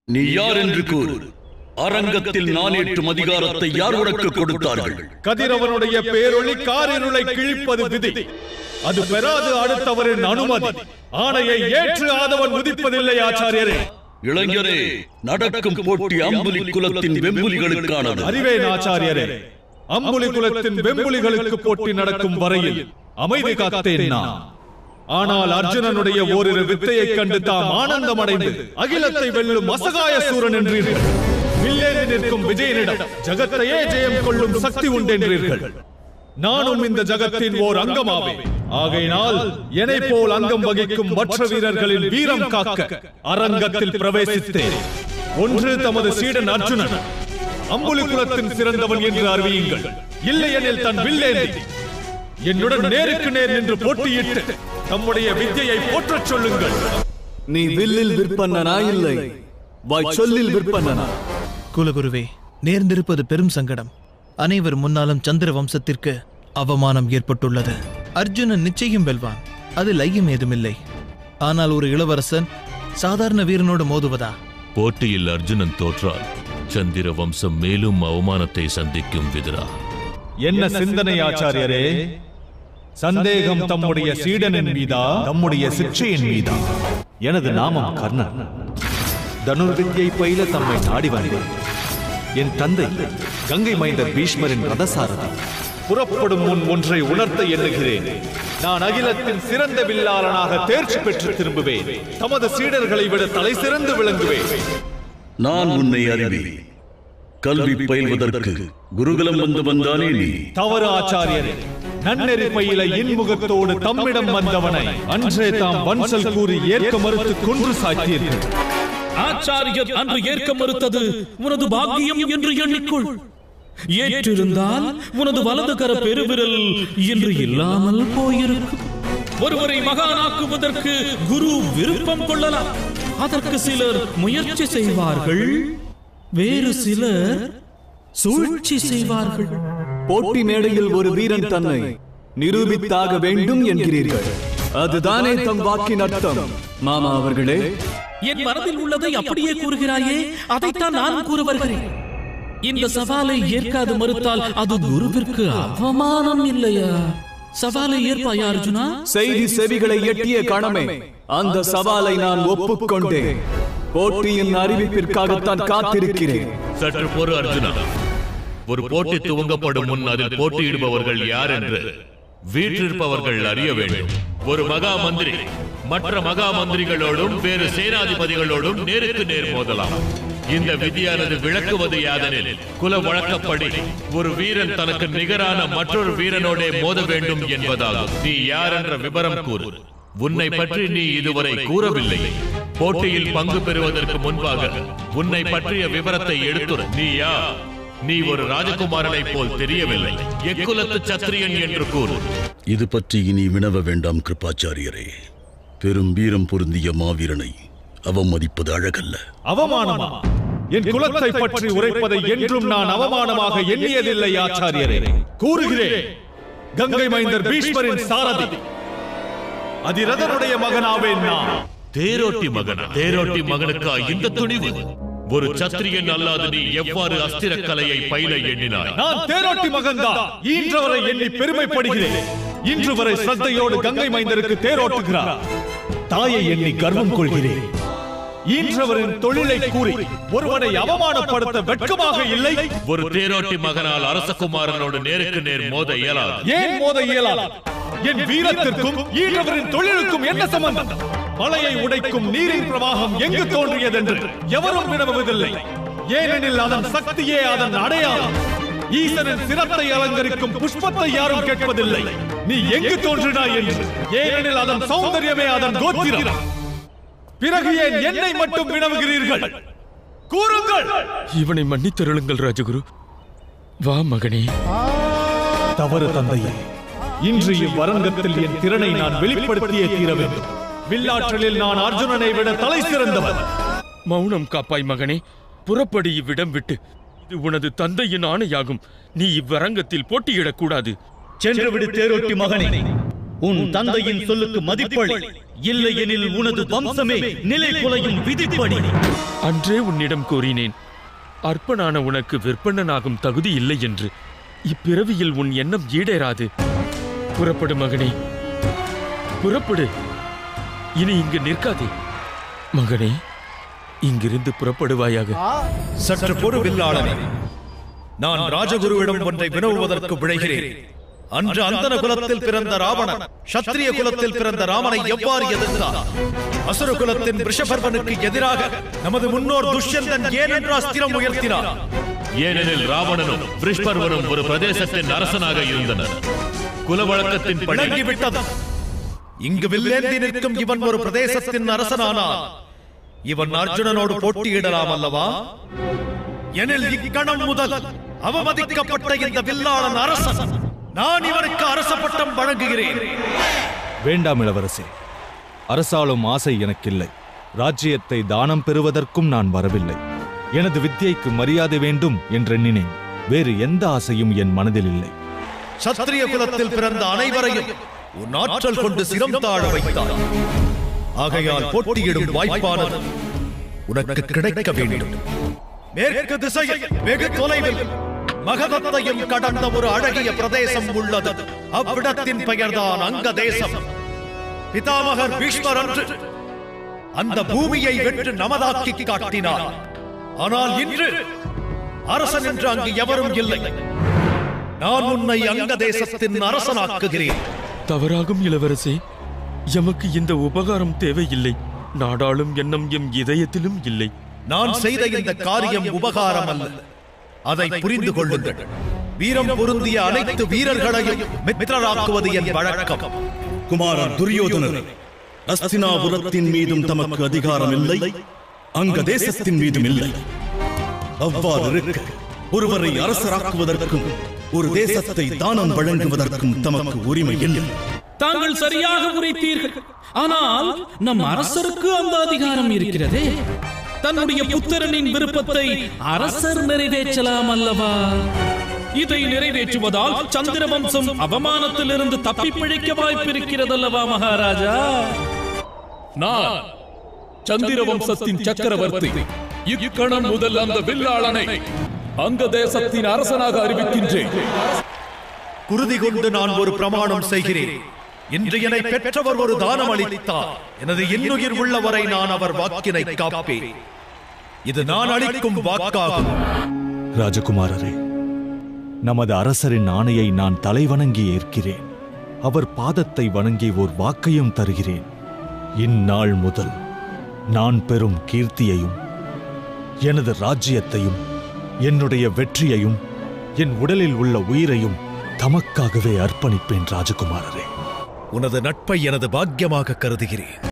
நீ யார் என்று கூறு அரங்கத்தில் நானேற்றும் அதிகாரத்தை யார் உனக்கு கொடுத்தார்கள் கதிரவனுடைய பேரொளி காரிருளை கிழிப்பது விதி அது பெறாது அடுத்தவரின் அனுமதி ஆணையை ஏற்று ஆதவன் உதிப்பதில்லை ஆச்சாரியரே இளைஞரே நடக்கும் போட்டி அம்புலி குலத்தின் வெம்புலிகளுக்கானது அறிவேன் ஆச்சாரியரே அம்புலி குலத்தின் வெம்புலிகளுக்கு போட்டி நடக்கும் வரையில் அமைதி காத்தேன் நான் ஆனால் அர்ஜுனனுடைய ஓரிரு வித்தையைக் கண்டு தாம் ஆனந்தம் அடைந்து அகிலத்தை வெல்லும் அசகாய சூரன் என்றீர்கள் வில்லேறி நிற்கும் விஜயனிடம் ஜகத்தையே ஜெயம் கொள்ளும் சக்தி உண்டென்றீர்கள் நானும் இந்த ஜகத்தின் ஓர் அங்கமாவே ஆகையினால் என்னை போல் அங்கம் வகிக்கும் மற்ற வீரர்களின் வீரம் காக்க அரங்கத்தில் பிரவேசித்தேன் ஒன்று தமது சீடன் அர்ஜுனன் அம்புலி குலத்தின் சிறந்தவன் என்று அறிவியுங்கள் இல்லையெனில் தன் வில்லேந்தி என்னுடன் நேருக்கு நேர் நின்று போட்டியிட்டு தம்முடைய வித்தையை போற்றச் சொல்லுங்கள் நீ வில்லில் விற்பன்னனா இல்லை வாய் சொல்லில் விற்பன்னனா குலகுருவே நேர்ந்திருப்பது பெரும் சங்கடம் அனைவர் முன்னாலும் சந்திர வம்சத்திற்கு அவமானம் ஏற்பட்டுள்ளது அர்ஜுனன் நிச்சயம் வெல்வான் அதில் ஐயம் ஏதுமில்லை ஆனால் ஒரு இளவரசன் சாதாரண வீரனோடு மோதுவதா போட்டியில் அர்ஜுனன் தோற்றால் சந்திர வம்சம் மேலும் அவமானத்தை சந்திக்கும் விதுரா என்ன சிந்தனை ஆச்சாரியரே சந்தேகம் தம்முடைய சீடனின் மீதா தம்முடைய சிற்றையின் மீதா எனது நாமம் கர்ணன் தனுர்வித்யை பயில தம்மை நாடி வந்தேன் என் தந்தை கங்கை மைந்தர் பீஷ்மரின் ரதசாரதி புறப்படும் முன் ஒன்றை உணர்த்த எண்ணுகிறேன் நான் அகிலத்தின் சிறந்த வில்லாளனாக தேர்ச்சி பெற்று திரும்புவேன் தமது சீடர்களை விட தலை சிறந்து விளங்குவேன் நான் உன்னை அறிவேன் கல்வி பயில்வதற்கு குருகுலம் வந்து வந்தானே நீ தவறு ஆச்சாரியரே நன்னெறி பயில இன்முகத்தோடு தம்மிடம் வந்தவனை அன்றே தாம் வன்சல் கூறி ஏற்க மறுத்து கொன்று சாய்த்தீர்கள் ஆச்சாரியர் அன்று ஏற்க மறுத்தது உனது பாக்கியம் என்று எண்ணிக்கொள் ஏற்றிருந்தால் உனது வலது கர பெருவிரல் இன்று இல்லாமல் போயிருக்கும் ஒருவரை மகானாக்குவதற்கு குரு விருப்பம் கொள்ளலாம் அதற்கு சிலர் முயற்சி செய்வார்கள் வேறு சிலர் சூழ்ச்சி செய்வார்கள் போட்டி மேடையில் ஒரு வீரன் தன்னை நிரூபித்தாக வேண்டும் என்கிறீர்கள் அதுதானே தம் வாக்கின் அர்த்தம் மாமா அவர்களே என் மனதில் உள்ளதை அப்படியே கூறுகிறாயே அதைத்தான் நான் கூற வருகிறேன் இந்த சவாலை ஏற்காது மறுத்தால் அது குருவிற்கு அவமானம் இல்லையா சவாலை ஏற்பாயா அர்ஜுனா செய்தி செவிகளை எட்டிய கணமே அந்த சவாலை நான் ஒப்புக்கொண்டேன் போட்டியின் அறிவிப்பிற்காகத்தான் காத்திருக்கிறேன் சற்று பொறு அர்ஜுனா ஒரு போட்டி துவங்கப்படும் முன் அதில் போட்டியிடுபவர்கள் யார் என்று வீற்றிருப்பவர்கள் அறிய வேண்டும் ஒரு மகா மந்திரி மற்ற மகா மந்திரிகளோடும் வேறு சேனாதிபதிகளோடும் நேருக்கு நேர் மோதலாம் இந்த விதியானது விளக்குவது யாதெனில் குல வழக்கப்படி ஒரு வீரன் தனக்கு நிகரான மற்றொரு வீரனோடே மோத வேண்டும் என்பதாகும் நீ யார் என்ற விவரம் கூறு உன்னை பற்றி நீ இதுவரை கூறவில்லை போட்டியில் பங்கு பெறுவதற்கு முன்பாக உன்னை பற்றிய விவரத்தை எடுத்துற நீ யார் நீ ஒரு ராஜகுமாரனை போல் தெரியவில்லை எக்குலத்து சத்திரியன் என்று கூறு இது பற்றி இனி வினவ வேண்டாம் கிருபாச்சாரியரே பெரும் வீரம் பொருந்திய மாவீரனை அவமதிப்பது அழகல்ல அவமானமா என் குலத்தை பற்றி உரைப்பதை என்றும் நான் அவமானமாக எண்ணியதில்லை ஆச்சாரியரே கூறுகிறேன் கங்கை மைந்தர் பீஷ்மரின் சாரதி அதிரதனுடைய மகனாவேன் நான் தேரோட்டி மகனா தேரோட்டி மகனுக்கா இந்த துணிவு ஒரு சத்திரியன் அல்லாது நீ எவ்வாறு அஸ்திர கலையை பயில எண்ணினாய் நான் தேரோட்டி மகன்தான் ஈன்றவரை எண்ணி பெருமைப்படுகிறேன் இன்று வரை ஸ்ரத்தையோடு கங்கை மைந்தருக்கு தேரோட்டுகிறார் தாயை எண்ணி கர்வம் கொள்கிறேன் ஈன்றவரின் தொழிலை கூறி ஒருவனை அவமானப்படுத்த வெட்கமாக இல்லை ஒரு தேரோட்டி மகனால் அரசகுமாரனோடு நேருக்கு நேர் மோத இயலாது ஏன் மோத இயலாது என் வீரத்திற்கும் ஈன்றவரின் தொழிலுக்கும் என்ன சம்பந்தம் மலையை உடைக்கும் நீரின் பிரவாகம் எங்கு தோன்றியதென்று எவரும் வினவுவதில்லை ஏனெனில் அதன் சக்தியே அதன் அடையாளம் ஈசனின் சிரத்தை அலங்கரிக்கும் புஷ்பத்தை யாரும் கேட்பதில்லை நீ எங்கு தோன்றினாய் என்று ஏனெனில் அதன் சௌந்தரியமே அதன் கோத்திரம் பிறகு ஏன் என்னை மட்டும் வினவுகிறீர்கள் கூறுங்கள் இவனை மன்னித்தருளுங்கள் ராஜகுரு வா மகனே தவறு தந்தையே இன்று இவ்வரங்கத்தில் என் திறனை நான் வெளிப்படுத்தியே தீர வேண்டும் வில்லாற்றலில் நான் அர்ஜுனனை விட தலை சிறந்தவன் மௌனம் காப்பாய் மகனே புறப்படி இவ்விடம் விட்டு இது உனது தந்தையின் ஆணையாகும் நீ இவ்வரங்கத்தில் போட்டியிடக் கூடாது சென்று விடு தேரோட்டி மகனே உன் தந்தையின் சொல்லுக்கு மதிப்பளி இல்லை எனில் உனது வம்சமே நிலை குலையும் விதிப்படி அன்றே உன்னிடம் கூறினேன் அற்பனான உனக்கு விற்பனனாகும் தகுதி இல்லை என்று இப்பிறவியில் உன் எண்ணம் ஈடேறாது புறப்படு மகனே புறப்படு இனி இங்கு நிற்காதே மகனே இங்கிருந்து புறப்படுவாயாக சற்று பொறு வில்லாளனே நான் ராஜகுருவிடம் ஒன்றை வினவுவதற்கு விழைகிறேன் அன்று அந்தன குலத்தில் பிறந்த ராவணன் சத்திரிய குலத்தில் பிறந்த ராமனை எவ்வாறு எதிர்த்தார் அசுர குலத்தின் ரிஷபர்வனுக்கு எதிராக நமது முன்னோர் துஷ்யந்தன் ஏனென்று அஸ்திரம் உயர்த்தினார் ஏனெனில் ராவணனும் விருஷ்பர்வனும் ஒரு பிரதேசத்தின் அரசனாக இருந்தனர் குலவழக்கத்தின் படி விளங்கிவிட்டது இங்கு வில்லேந்தி நிற்கும் இவன் ஒரு பிரதேசத்தின் அரசனானால் இவன் அர்ஜுனனோடு போட்டியிடலாம் அல்லவா எனில் இக்கணம் முதல் அவமதிக்கப்பட்ட இந்த வில்லாளன் அரசன் நான் இவனுக்கு அரச பட்டம் வழங்குகிறேன் வேண்டாம் இளவரசே அரசாளும் ஆசை எனக்கில்லை ராஜ்யத்தை தானம் பெறுவதற்கும் நான் வரவில்லை எனது வித்தியைக்கு மரியாதை வேண்டும் என்றெண்ணினேன் வேறு எந்த ஆசையும் என் மனதில் இல்லை சத்திரிய குலத்தில் பிறந்த அனைவரையும் உன் ஆற்றல் கொண்டு சிரம் தாழ வைத்தார் ஆகையால் போட்டியிடும் வாய்ப்பானது உனக்கு கிடைக்க வேண்டும் மேற்கு திசையில் வெகு தொலைவில் மகதத்தையும் கடந்த ஒரு அழகிய பிரதேசம் உள்ளது அவ்விடத்தின் பெயர்தான் அங்க தேசம் பிதாமகர் பீஷ்மர் அன்று அந்த பூமியை வென்று நமதாக்கி காட்டினார் ஆனால் இன்று அரசன் என்று அங்கு எவரும் இல்லை நான் உன்னை அங்க தேசத்தின் அரசனாக்குகிறேன் தவறாகும் இளவரசே எமக்கு இந்த உபகாரம் தேவையில்லை நாடாளும் எண்ணம் எம் இதயத்திலும் இல்லை நான் செய்த இந்த காரியம் உபகாரம் அல்ல அதை புரிந்து கொள்ளுங்கள் வீரம் பொருந்திய அனைத்து வீரர்களையும் மித்திரராக்குவது என் வழக்கம் குமாரர் துரியோதனர் அஸ்தினாபுரத்தின் மீதும் தமக்கு அதிகாரம் இல்லை அங்க தேசத்தின் மீதும் இல்லை அவ்வாறு இருக்க ஒருவரை அரசராக்குவதற்கும் ஒரு தேசத்தை தானம் வழங்குவதற்கும் தமக்கு உரிமை இல்லை தாங்கள் சரியாக உரைத்தீர்கள் ஆனால் நம் அரசருக்கு அந்த அதிகாரம் இருக்கிறதே தன்னுடைய புத்திரனின் விருப்பத்தை அரசர் நிறைவேற்றலாம் அல்லவா இதை நிறைவேற்றுவதால் சந்திர வம்சம் அவமானத்திலிருந்து தப்பி பிழைக்க வாய்ப்பிருக்கிறதல்லவா மகாராஜா நான் சந்திர வம்சத்தின் சக்கரவர்த்தி இக்கணம் முதல் அந்த வில்லாளனை அங்க தேசத்தின் அரசனாக அறிவிக்கின்றேன் குருதி கொண்டு நான் ஒரு பிரமாணம் செய்கிறேன் இன்று என்னை பெற்றவர் ஒரு தானம் அளித்தார் எனது இன்னுயிர் உள்ளவரை நான் அவர் வாக்கினை காப்பேன் இது நான் அளிக்கும் வாக்காகும் ராஜகுமாரரே நமது அரசரின் ஆணையை நான் தலைவணங்கி ஏற்கிறேன் அவர் பாதத்தை வணங்கி ஓர் வாக்கையும் தருகிறேன் இந்நாள் முதல் நான் பெறும் கீர்த்தியையும் எனது ராஜ்யத்தையும் என்னுடைய வெற்றியையும் என் உடலில் உள்ள உயிரையும் தமக்காகவே அர்ப்பணிப்பேன் ராஜகுமாரரே உனது நட்பை எனது பாக்கியமாக கருதுகிறேன்